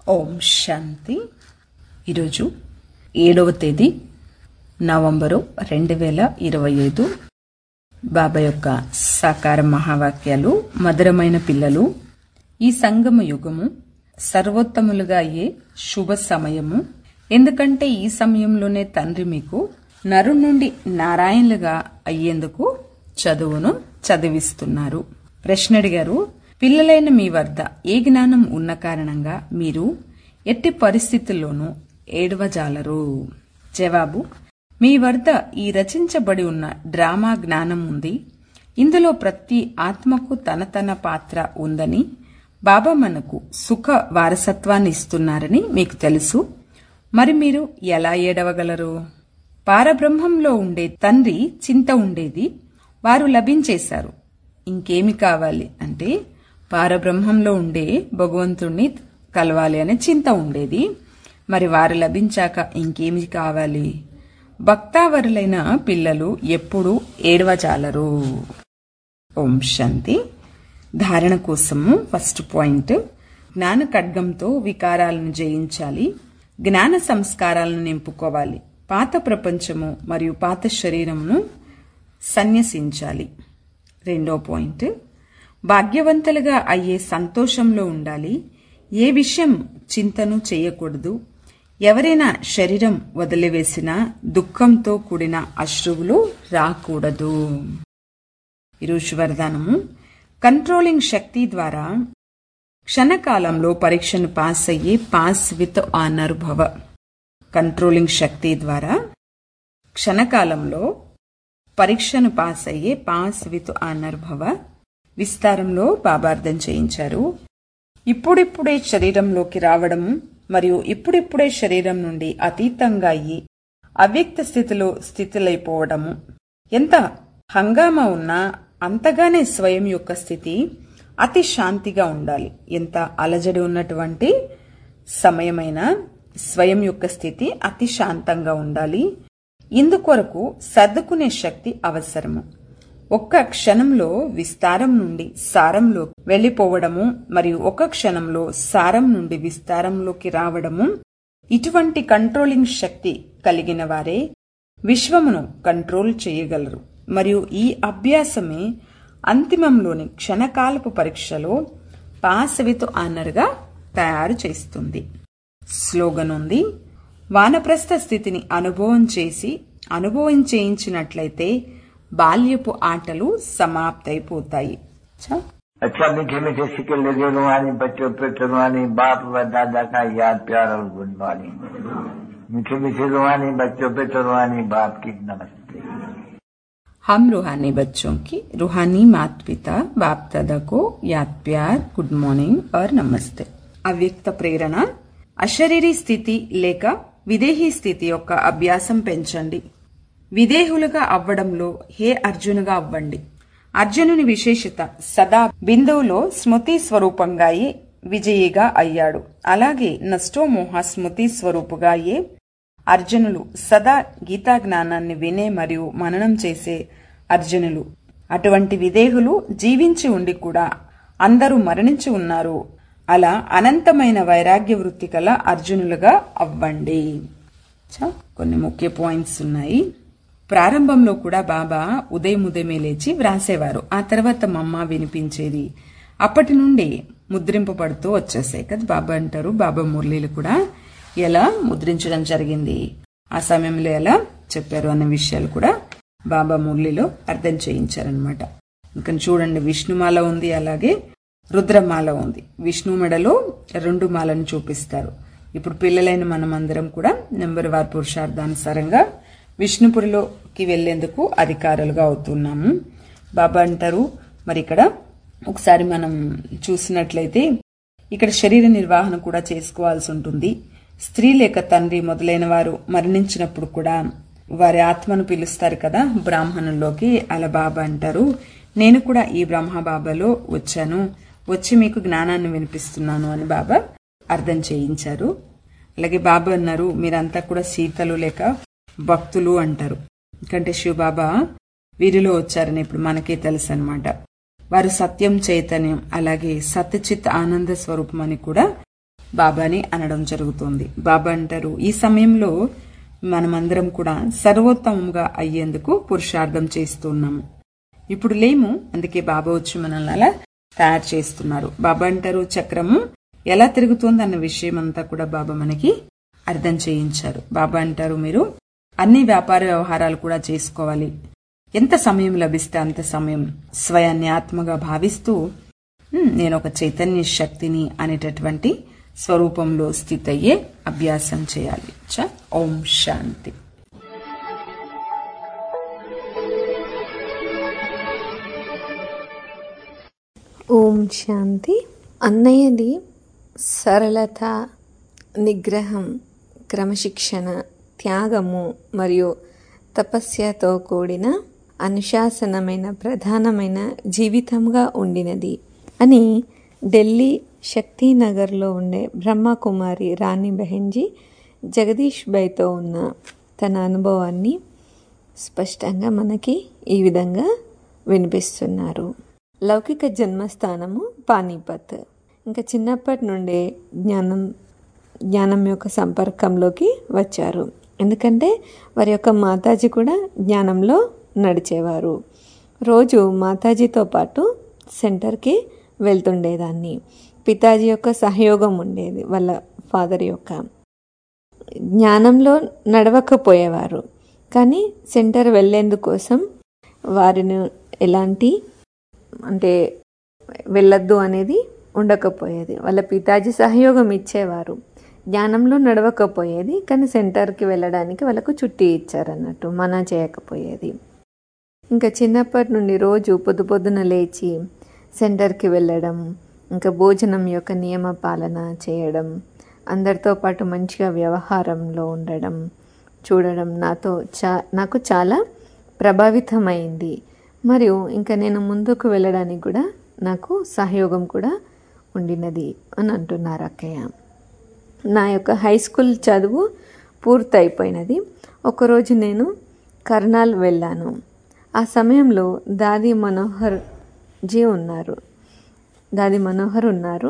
ఓం శాంతి ఈరోజు ఏడవ తేదీ నవంబరు రెండు వేల ఇరవై ఐదు బాబా యొక్క సాకార మహావాక్యాలు మధురమైన పిల్లలు ఈ సంగమ యుగము సర్వోత్తములుగా అయ్యే శుభ సమయము ఎందుకంటే ఈ సమయంలోనే తండ్రి మీకు నరు నుండి నారాయణులుగా అయ్యేందుకు చదువును చదివిస్తున్నారు ప్రశ్న అడిగారు పిల్లలైన మీ వద్ద ఏ జ్ఞానం ఉన్న కారణంగా మీరు ఎట్టి పరిస్థితుల్లోనూ ఏడవజాలరు జవాబు మీ వద్ద ఈ రచించబడి ఉన్న డ్రామా జ్ఞానం ఉంది ఇందులో ప్రతి ఆత్మకు తన తన పాత్ర ఉందని బాబా మనకు సుఖ వారసత్వాన్ని ఇస్తున్నారని మీకు తెలుసు మరి మీరు ఎలా ఏడవగలరు పారబ్రహ్మంలో ఉండే తండ్రి చింత ఉండేది వారు లభించేశారు ఇంకేమి కావాలి అంటే పారబ్రహ్మంలో ఉండే భగవంతుణ్ణి కలవాలి అనే చింత ఉండేది మరి వారు లభించాక ఇంకేమి కావాలి భక్తావరులైన పిల్లలు ఎప్పుడూ ఏడవచాలరు ఓం శాంతి ధారణ కోసము ఫస్ట్ పాయింట్ జ్ఞాన ఖడ్గంతో వికారాలను జయించాలి జ్ఞాన సంస్కారాలను నింపుకోవాలి పాత ప్రపంచము మరియు పాత శరీరమును సన్యసించాలి రెండో పాయింట్ భాగ్యవంతులుగా అయ్యే సంతోషంలో ఉండాలి ఏ విషయం చింతను చేయకూడదు ఎవరైనా శరీరం వదిలివేసినా దుఃఖంతో కూడిన అశ్రువులు రాకూడదు ఈరోజు వరదానము కంట్రోలింగ్ శక్తి ద్వారా క్షణకాలంలో పరీక్షను పాస్ అయ్యి పాస్ విత్ ఆనర్ భవ కంట్రోలింగ్ శక్తి ద్వారా క్షణకాలంలో పరీక్షను పాస్ అయ్యే పాస్ విత్ ఆనర్ భవ విస్తారంలో బాబార్థం చేయించారు ఇప్పుడిప్పుడే శరీరంలోకి రావడం మరియు ఇప్పుడిప్పుడే శరీరం నుండి అతీతంగా అయ్యి అవ్యక్త స్థితిలో స్థితులైపోవడము ఎంత హంగామా ఉన్నా అంతగానే స్వయం యొక్క స్థితి అతి శాంతిగా ఉండాలి ఎంత అలజడి ఉన్నటువంటి సమయమైన స్వయం యొక్క స్థితి అతి శాంతంగా ఉండాలి ఇందుకొరకు సర్దుకునే శక్తి అవసరము ఒక్క క్షణంలో విస్తారం నుండి సారంలో వెళ్లిపోవడము మరియు ఒక క్షణంలో సారం నుండి విస్తారంలోకి రావడము ఇటువంటి కంట్రోలింగ్ శక్తి కలిగిన వారే విశ్వమును కంట్రోల్ చేయగలరు మరియు ఈ అభ్యాసమే అంతిమంలోని క్షణకాలపు పరీక్షలో పాస్ విత్ ఆనర్గా తయారు చేస్తుంది స్లోగన్ ఉంది వానప్రస్థ స్థితిని అనుభవం చేసి అనుభవం చేయించినట్లయితే బాల్యపు ఆటలు సమాప్తయిపోతాయి చా अच्छा मीठे मीठे सिक्के लगे रुहानी बच्चों पे रुहानी बाप व दादा का याद प्यार और गुड मॉर्निंग मीठे मीठे रुहानी बच्चों पे रुहानी बाप की नमस्ते हम रूहानी बच्चों की रूहानी माता पिता बाप दादा को याद प्यार గుడ్ మార్నింగ్ और నమస్తే అవ్యక్త ప్రేరణ అశరీరీ స్థితి లేక విదేహీ స్థితి యొక్క అభ్యాసం పెంచండి విదేహులుగా అవ్వడంలో హే అర్జునుగా అవ్వండి అర్జునుని విశేషత సదా బిందువులో స్మృతి స్వరూపంగా అయి విజయిగా అయ్యాడు అలాగే నష్టోమోహ స్మృతి స్వరూపుగా అయ్యే అర్జునులు సదా గీతా జ్ఞానాన్ని వినే మరియు మననం చేసే అర్జునులు అటువంటి విదేహులు జీవించి ఉండి కూడా అందరూ మరణించి ఉన్నారు అలా అనంతమైన వైరాగ్య వృత్తి కల అర్జునులుగా అవ్వండి చా, కొన్ని ముఖ్య పాయింట్స్ ఉన్నాయి ప్రారంభంలో కూడా బాబా ఉదయం ఉదయమే లేచి వ్రాసేవారు ఆ తర్వాత మమ్మ వినిపించేది అప్పటి నుండి ముద్రింపబడుతూ వచ్చేసాయి కదా బాబా అంటారు బాబా మురళీలు కూడా ఎలా ముద్రించడం జరిగింది ఆ సమయంలో ఎలా చెప్పారు అన్న విషయాలు కూడా బాబా మురళిలో అర్థం చేయించారనమాట ఇంకా చూడండి విష్ణుమాల ఉంది అలాగే రుద్రమాల ఉంది విష్ణు మెడలో రెండు మాలను చూపిస్తారు ఇప్పుడు పిల్లలైన మనమందరం కూడా నెంబర్ వార్ పురుషార్థానుసారంగా విష్ణుపురిలోకి వెళ్లేందుకు అధికారులుగా అవుతున్నాము బాబా అంటారు మరి ఇక్కడ ఒకసారి మనం చూసినట్లయితే ఇక్కడ శరీర నిర్వహణ కూడా చేసుకోవాల్సి ఉంటుంది స్త్రీ లేక తండ్రి మొదలైన వారు మరణించినప్పుడు కూడా వారి ఆత్మను పిలుస్తారు కదా బ్రాహ్మణుల్లోకి అలా బాబా అంటారు నేను కూడా ఈ బ్రహ్మ బాబాలో వచ్చాను వచ్చి మీకు జ్ఞానాన్ని వినిపిస్తున్నాను అని బాబా అర్థం చేయించారు అలాగే బాబా అన్నారు మీరంతా కూడా సీతలు లేక భక్తులు అంటారు ఎందుకంటే శివబాబా వీరిలో వచ్చారని ఇప్పుడు మనకే తెలుసు అనమాట వారు సత్యం చైతన్యం అలాగే సత్యచిత్ ఆనంద స్వరూపం అని కూడా బాబాని అనడం జరుగుతుంది బాబా అంటారు ఈ సమయంలో మనమందరం కూడా సర్వోత్తమంగా అయ్యేందుకు పురుషార్థం చేస్తున్నాము ఇప్పుడు లేము అందుకే బాబా వచ్చి మనల్ని అలా తయారు చేస్తున్నారు బాబా అంటారు చక్రము ఎలా తిరుగుతుంది అన్న విషయం అంతా కూడా బాబా మనకి అర్థం చేయించారు బాబా అంటారు మీరు అన్ని వ్యాపార వ్యవహారాలు కూడా చేసుకోవాలి ఎంత సమయం లభిస్తే అంత సమయం స్వయాన్ని ఆత్మగా భావిస్తూ "ఉమ్, నేను ఒక చైతన్య శక్తిని అనేటటువంటి స్వరూపంలో స్థితి అయ్యే అభ్యాసం చేయాలి చ ఓం శాంతి ఓం శాంతి అన్నయ్యది సరళత నిగ్రహం క్రమశిక్షణ త్యాగము మరియు తపస్యతో కూడిన అనుశాసనమైన ప్రధానమైన జీవితంగా ఉండినది అని ఢిల్లీ శక్తినగర్లో ఉండే బ్రహ్మకుమారి రాణి బెహెన్జీ జగదీష్ బైతో ఉన్న తన అనుభవాన్ని స్పష్టంగా మనకి ఈ విధంగా వినిపిస్తున్నారు లౌకిక జన్మస్థానము పానీపత్ ఇంకా చిన్నప్పటి నుండే జ్ఞానం జ్ఞానం యొక్క సంపర్కంలోకి వచ్చారు ఎందుకంటే వారి యొక్క మాతాజీ కూడా జ్ఞానంలో నడిచేవారు రోజు మాతాజీతో పాటు సెంటర్కి వెళ్తుండేదాన్ని పితాజీ యొక్క సహయోగం ఉండేది వాళ్ళ ఫాదర్ యొక్క జ్ఞానంలో నడవకపోయేవారు కానీ సెంటర్ వెళ్ళేందుకోసం వారిని ఎలాంటి అంటే వెళ్ళొద్దు అనేది ఉండకపోయేది వాళ్ళ పితాజీ సహయోగం ఇచ్చేవారు జ్ఞానంలో నడవకపోయేది కానీ సెంటర్కి వెళ్ళడానికి వాళ్ళకు చుట్టి ఇచ్చారన్నట్టు మనా చేయకపోయేది ఇంకా చిన్నప్పటి నుండి రోజు పొద్దు పొద్దున లేచి సెంటర్కి వెళ్ళడం ఇంకా భోజనం యొక్క నియమ పాలన చేయడం అందరితో పాటు మంచిగా వ్యవహారంలో ఉండడం చూడడం నాతో చా నాకు చాలా ప్రభావితమైంది మరియు ఇంకా నేను ముందుకు వెళ్ళడానికి కూడా నాకు సహయోగం కూడా ఉండినది అని అంటున్నారు అక్కయ్య నా యొక్క హై స్కూల్ చదువు పూర్తయిపోయినది ఒకరోజు నేను కర్నాల్ వెళ్ళాను ఆ సమయంలో దాది మనోహర్ జీ ఉన్నారు దాది మనోహర్ ఉన్నారు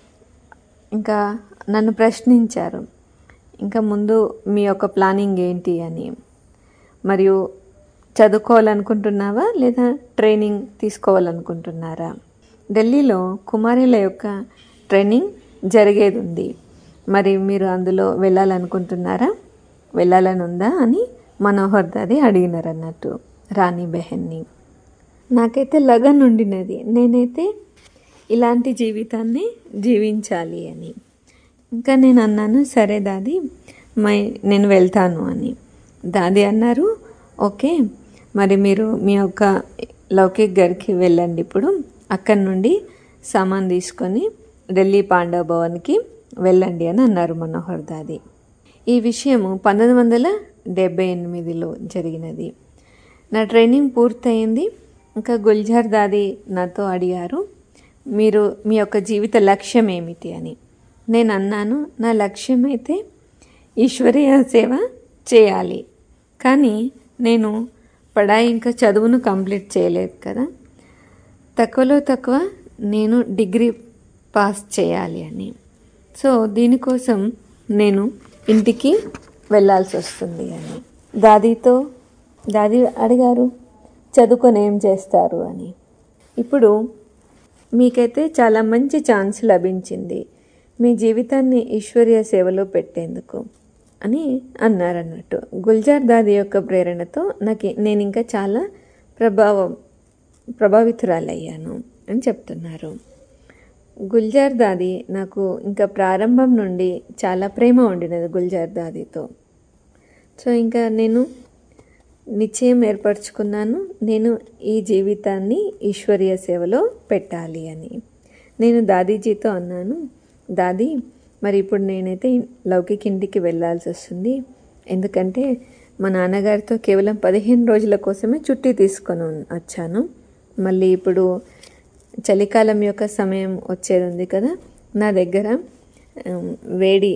ఇంకా నన్ను ప్రశ్నించారు ఇంకా ముందు మీ యొక్క ప్లానింగ్ ఏంటి అని మరియు చదువుకోవాలనుకుంటున్నావా లేదా ట్రైనింగ్ తీసుకోవాలనుకుంటున్నారా ఢిల్లీలో కుమారుల యొక్క ట్రైనింగ్ జరిగేది ఉంది మరి మీరు అందులో వెళ్ళాలనుకుంటున్నారా వెళ్ళాలని ఉందా అని మనోహర్ దాది అడిగినారు అన్నట్టు రాణి బెహన్ని నాకైతే లగన్ ఉండినది నేనైతే ఇలాంటి జీవితాన్ని జీవించాలి అని ఇంకా నేను అన్నాను సరే దాది మై నేను వెళ్తాను అని దాది అన్నారు ఓకే మరి మీరు మీ యొక్క లౌకిక్ గర్కి వెళ్ళండి ఇప్పుడు అక్కడి నుండి సామాన్ తీసుకొని ఢిల్లీ పాండవ భవన్కి వెళ్ళండి అని అన్నారు మనోహర్ దాది ఈ విషయము పంతొమ్మిది వందల డెబ్బై ఎనిమిదిలో జరిగినది నా ట్రైనింగ్ పూర్తయింది ఇంకా గుల్జార్ దాది నాతో అడిగారు మీరు మీ యొక్క జీవిత లక్ష్యం ఏమిటి అని నేను అన్నాను నా లక్ష్యం అయితే ఈశ్వరీయ సేవ చేయాలి కానీ నేను పడాయి ఇంకా చదువును కంప్లీట్ చేయలేదు కదా తక్కువలో తక్కువ నేను డిగ్రీ పాస్ చేయాలి అని సో దీనికోసం నేను ఇంటికి వెళ్ళాల్సి వస్తుంది అని దాదీతో దాది అడిగారు చదువుకొని ఏం చేస్తారు అని ఇప్పుడు మీకైతే చాలా మంచి ఛాన్స్ లభించింది మీ జీవితాన్ని ఈశ్వరీయ సేవలో పెట్టేందుకు అని అన్నారన్నట్టు గుల్జార్ దాది యొక్క ప్రేరణతో నాకు నేను ఇంకా చాలా ప్రభావం ప్రభావితురాలయ్యాను అని చెప్తున్నారు గుల్జార్ దాది నాకు ఇంకా ప్రారంభం నుండి చాలా ప్రేమ ఉండినది గుల్జార్ దాదితో సో ఇంకా నేను నిశ్చయం ఏర్పరచుకున్నాను నేను ఈ జీవితాన్ని ఈశ్వరీయ సేవలో పెట్టాలి అని నేను దాదీజీతో అన్నాను దాదీ మరి ఇప్పుడు నేనైతే లౌకిక ఇంటికి వెళ్ళాల్సి వస్తుంది ఎందుకంటే మా నాన్నగారితో కేవలం పదిహేను రోజుల కోసమే చుట్టి తీసుకొని ఉన్- వచ్చాను మళ్ళీ ఇప్పుడు చలికాలం యొక్క సమయం వచ్చేది ఉంది కదా నా దగ్గర ఉమ్, వేడి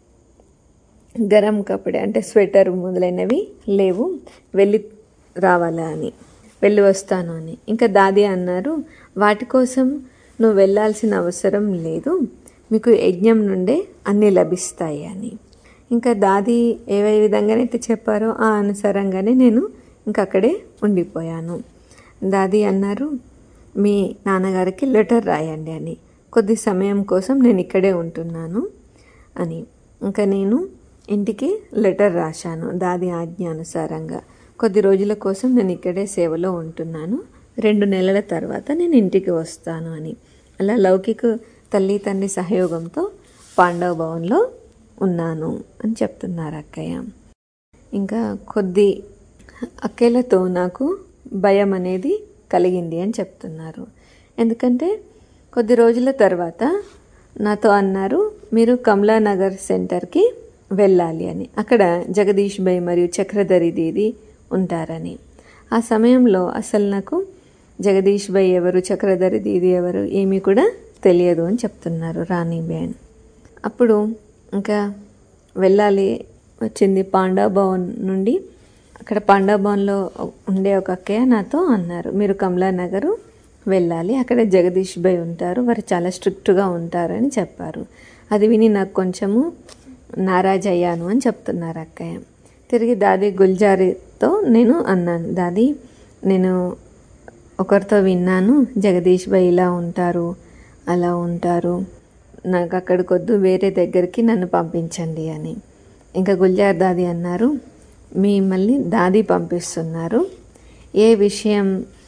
గరం కప్పుడే అంటే స్వెటర్ మొదలైనవి లేవు వెళ్ళి రావాలా అని వెళ్ళి వస్తాను అని ఇంకా దాది అన్నారు వాటి కోసం నువ్వు వెళ్ళాల్సిన అవసరం లేదు మీకు యజ్ఞం నుండే అన్నీ లభిస్తాయి అని ఇంకా దాది ఏ విధంగానైతే చెప్పారో ఆ అనుసారంగానే నేను ఇంకా అక్కడే ఉండిపోయాను దాది అన్నారు మీ నాన్నగారికి లెటర్ రాయండి అని కొద్ది సమయం కోసం నేను ఇక్కడే ఉంటున్నాను అని ఇంకా నేను ఇంటికి లెటర్ రాశాను దాది ఆజ్ఞ అనుసారంగా కొద్ది రోజుల కోసం నేను ఇక్కడే సేవలో ఉంటున్నాను రెండు నెలల తర్వాత నేను ఇంటికి వస్తాను అని అలా లౌకిక తల్లి తండ్రి సహయోగంతో పాండవ భవన్లో ఉన్నాను అని చెప్తున్నారు అక్కయ్య ఇంకా కొద్ది అక్కేలతో నాకు భయం అనేది కలిగింది అని చెప్తున్నారు ఎందుకంటే కొద్ది రోజుల తర్వాత నాతో అన్నారు మీరు కమలానగర్ సెంటర్కి వెళ్ళాలి అని అక్కడ జగదీష్ బై మరియు చక్రధరి దీది ఉంటారని ఆ సమయంలో అసలు నాకు జగదీష్ బై ఎవరు చక్రధరి దీది ఎవరు ఏమీ కూడా తెలియదు అని చెప్తున్నారు రాణి బేన్ అప్పుడు ఇంకా వెళ్ళాలి వచ్చింది పాండా భవన్ నుండి అక్కడ పాండా భవన్లో ఉండే ఒక అక్కయ్య నాతో అన్నారు మీరు కమలానగరు వెళ్ళాలి అక్కడ జగదీష్ బై ఉంటారు వారు చాలా స్ట్రిక్ట్గా ఉంటారని చెప్పారు అది విని నాకు కొంచెము నారాజ్ అయ్యాను అని చెప్తున్నారు అక్కయ్య తిరిగి దాది గుల్జారీతో నేను అన్నాను దాది నేను ఒకరితో విన్నాను జగదీష్ బై ఇలా ఉంటారు అలా ఉంటారు నాకు అక్కడికి వద్దు వేరే దగ్గరికి నన్ను పంపించండి అని ఇంకా గుల్జార్ దాది అన్నారు మిమ్మల్ని దాది పంపిస్తున్నారు ఏ విషయం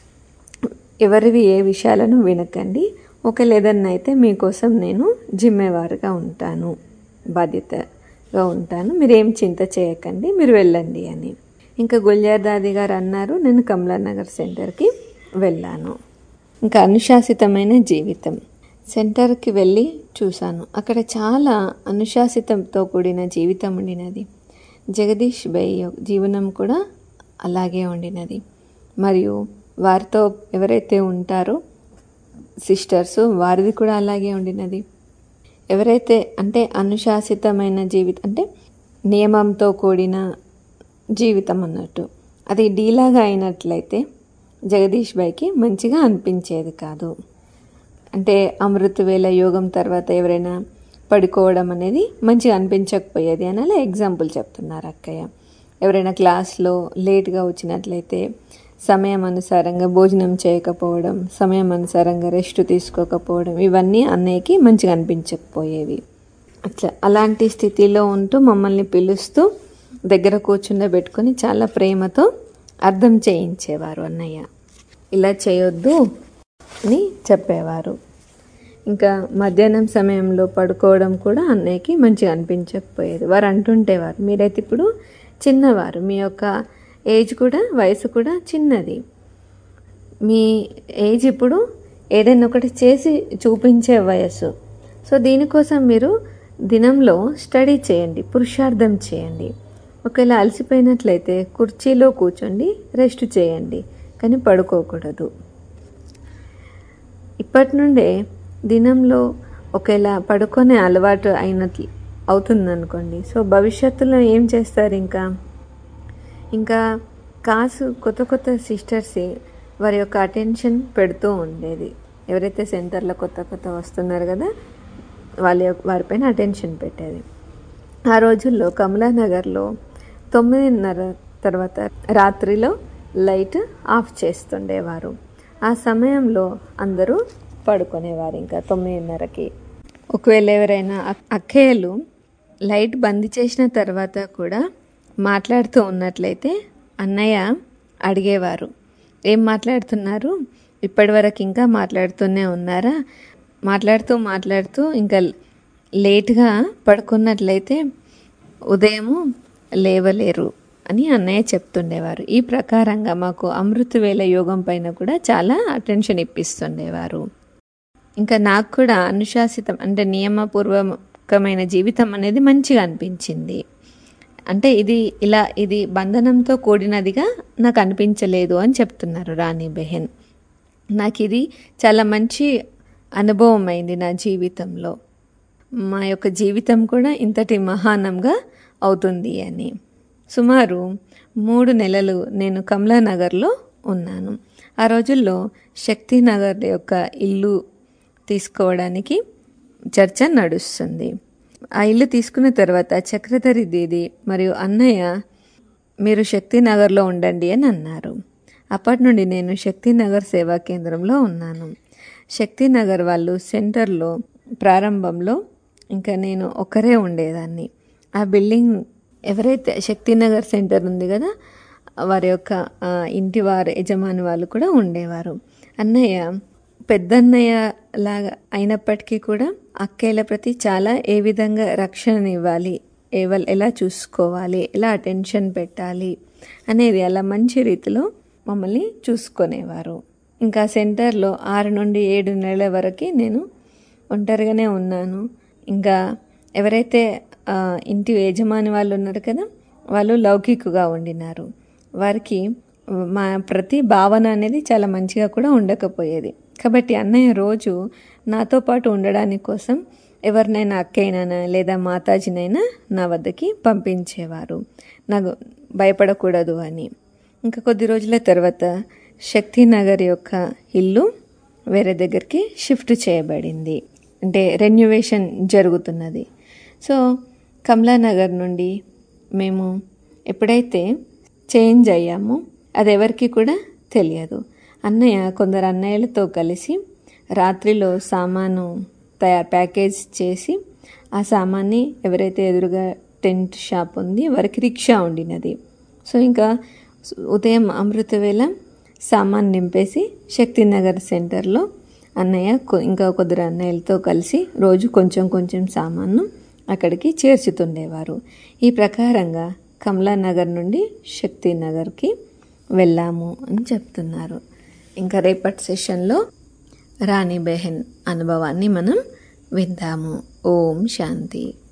ఎవరివి ఏ విషయాలను వినకండి ఒక లేదన్నా అయితే మీకోసం నేను జిమ్మేవారుగా ఉంటాను బాధ్యతగా ఉంటాను మీరేం చింత చేయకండి మీరు వెళ్ళండి అని ఇంకా గుల్జార్ దాది గారు అన్నారు నేను కమలానగర్ సెంటర్కి వెళ్ళాను ఇంకా అనుశాసితమైన జీవితం సెంటర్కి వెళ్ళి చూశాను అక్కడ చాలా అనుశాసితంతో కూడిన జీవితం ఉండినది జగదీష్ బై జీవనం కూడా అలాగే ఉండినది మరియు వారితో ఎవరైతే ఉంటారో సిస్టర్స్ వారిది కూడా అలాగే ఉండినది ఎవరైతే అంటే అనుశాసితమైన జీవితం అంటే నియమంతో కూడిన జీవితం అన్నట్టు అది డీలాగా అయినట్లయితే జగదీష్ బైకి మంచిగా అనిపించేది కాదు అంటే అమృతవేళ యోగం తర్వాత ఎవరైనా పడుకోవడం అనేది మంచిగా అనిపించకపోయేది అని అలా ఎగ్జాంపుల్ చెప్తున్నారు అక్కయ్య ఎవరైనా క్లాస్లో లేట్గా వచ్చినట్లయితే సమయం అనుసారంగా భోజనం చేయకపోవడం సమయం అనుసారంగా రెస్ట్ తీసుకోకపోవడం ఇవన్నీ అన్నయ్యకి మంచిగా అనిపించకపోయేవి అట్లా అలాంటి స్థితిలో ఉంటూ మమ్మల్ని పిలుస్తూ దగ్గర కూర్చుండబెట్టుకొని చాలా ప్రేమతో అర్థం చేయించేవారు అన్నయ్య ఇలా చేయొద్దు అని చెప్పేవారు ఇంకా మధ్యాహ్నం సమయంలో పడుకోవడం కూడా అన్నయ్యకి మంచిగా అనిపించకపోయేది వారు అంటుంటేవారు మీరైతే ఇప్పుడు చిన్నవారు మీ యొక్క ఏజ్ కూడా వయసు కూడా చిన్నది మీ ఏజ్ ఇప్పుడు ఏదైనా ఒకటి చేసి చూపించే వయస్సు సో దీనికోసం మీరు దినంలో స్టడీ చేయండి పురుషార్థం చేయండి ఒకవేళ అలసిపోయినట్లయితే కుర్చీలో కూర్చోండి రెస్ట్ చేయండి కానీ పడుకోకూడదు ఇప్పటి నుండే దినంలో ఒకవేళ పడుకునే అలవాటు అయినట్లు అవుతుందనుకోండి సో భవిష్యత్తులో ఏం చేస్తారు ఇంకా ఇంకా కాసు కొత్త కొత్త సిస్టర్స్ వారి యొక్క అటెన్షన్ పెడుతూ ఉండేది ఎవరైతే సెంటర్లో కొత్త కొత్త వస్తున్నారు కదా వాళ్ళ యొక్క వారిపైన అటెన్షన్ పెట్టేది ఆ రోజుల్లో కమలానగర్లో తొమ్మిదిన్నర తర్వాత రాత్రిలో లైట్ ఆఫ్ చేస్తుండేవారు ఆ సమయంలో అందరూ పడుకునేవారు ఇంకా తొమ్మిదిన్నరకి ఒకవేళ ఎవరైనా అక్కయ్యలు లైట్ బంద్ చేసిన తర్వాత కూడా మాట్లాడుతూ ఉన్నట్లయితే అన్నయ్య అడిగేవారు ఏం మాట్లాడుతున్నారు ఇప్పటివరకు ఇంకా మాట్లాడుతూనే ఉన్నారా మాట్లాడుతూ మాట్లాడుతూ ఇంకా లేట్గా పడుకున్నట్లయితే ఉదయము లేవలేరు అని అన్నయ్య చెప్తుండేవారు ఈ ప్రకారంగా మాకు అమృతవేళ యోగం పైన కూడా చాలా అటెన్షన్ ఇప్పిస్తుండేవారు ఇంకా నాకు కూడా అనుశాసితం అంటే నియమపూర్వకమైన జీవితం అనేది మంచిగా అనిపించింది అంటే ఇది ఇలా ఇది బంధనంతో కూడినదిగా నాకు అనిపించలేదు అని చెప్తున్నారు రాణి బెహెన్ నాకు ఇది చాలా మంచి అనుభవం అయింది నా జీవితంలో మా యొక్క జీవితం కూడా ఇంతటి మహానంగా అవుతుంది అని సుమారు మూడు నెలలు నేను కమలానగర్లో ఉన్నాను ఆ రోజుల్లో శక్తినగర్ యొక్క ఇల్లు తీసుకోవడానికి చర్చ నడుస్తుంది ఆ ఇల్లు తీసుకున్న తర్వాత చక్రధరి దీది మరియు అన్నయ్య మీరు శక్తినగర్లో ఉండండి అని అన్నారు అప్పటి నుండి నేను శక్తినగర్ సేవా కేంద్రంలో ఉన్నాను శక్తినగర్ వాళ్ళు సెంటర్లో ప్రారంభంలో ఇంకా నేను ఒకరే ఉండేదాన్ని ఆ బిల్డింగ్ ఎవరైతే శక్తినగర్ సెంటర్ ఉంది కదా వారి యొక్క ఆ, ఇంటి వారు యజమాని వాళ్ళు కూడా ఉండేవారు అన్నయ్య పెద్దన్నయ్య లాగా అయినప్పటికీ కూడా అక్కయ్యల ప్రతి చాలా ఏ విధంగా రక్షణ ఇవ్వాలి ఎవరు ఎలా చూసుకోవాలి ఎలా అటెన్షన్ పెట్టాలి అనేది అలా మంచి రీతిలో మమ్మల్ని చూసుకునేవారు ఇంకా సెంటర్లో ఆరు నుండి ఏడు నెలల వరకు నేను ఒంటరిగానే ఉన్నాను ఇంకా ఎవరైతే ఆ, ఇంటి యజమాని వాళ్ళు ఉన్నారు కదా వాళ్ళు లౌకికుగా ఉండినారు వారికి మా ప్రతి భావన అనేది చాలా మంచిగా కూడా ఉండకపోయేది కాబట్టి అన్నయ్య రోజు నాతో పాటు ఉండడానికి కోసం ఎవరినైనా అక్కయ్యనైనా లేదా మాతాజీనైనా నా వద్దకి పంపించేవారు నాకు భయపడకూడదు అని ఇంకా కొద్ది రోజుల తర్వాత శక్తినగర్ యొక్క ఇల్లు వేరే దగ్గరికి షిఫ్ట్ చేయబడింది అంటే రెన్యువేషన్ జరుగుతున్నది సో కమలానగర్ నుండి మేము ఎప్పుడైతే చేంజ్ అయ్యామో అది ఎవరికి కూడా తెలియదు అన్నయ్య కొందరు అన్నయ్యలతో కలిసి రాత్రిలో సామాను తయారు ప్యాకేజ్ చేసి ఆ సామాన్ని ఎవరైతే ఎదురుగా టెంట్ షాప్ ఉంది వారికి రిక్షా ఉండినది సో ఇంకా ఉదయం అమృతవేళ సామాన్ నింపేసి శక్తినగర్ సెంటర్లో అన్నయ్య కొ- ఇంకా కొద్దిరు అన్నయ్యలతో కలిసి రోజు కొంచెం కొంచెం సామాన్ను అక్కడికి చేర్చుతుండేవారు ఈ ప్రకారంగా కమలానగర్ నుండి శక్తినగర్కి వెళ్ళాము అని చెప్తున్నారు ఇంకా రేపటి సెషన్లో రాణి బెహన్ అనుభవాన్ని మనం విందాము ఓం శాంతి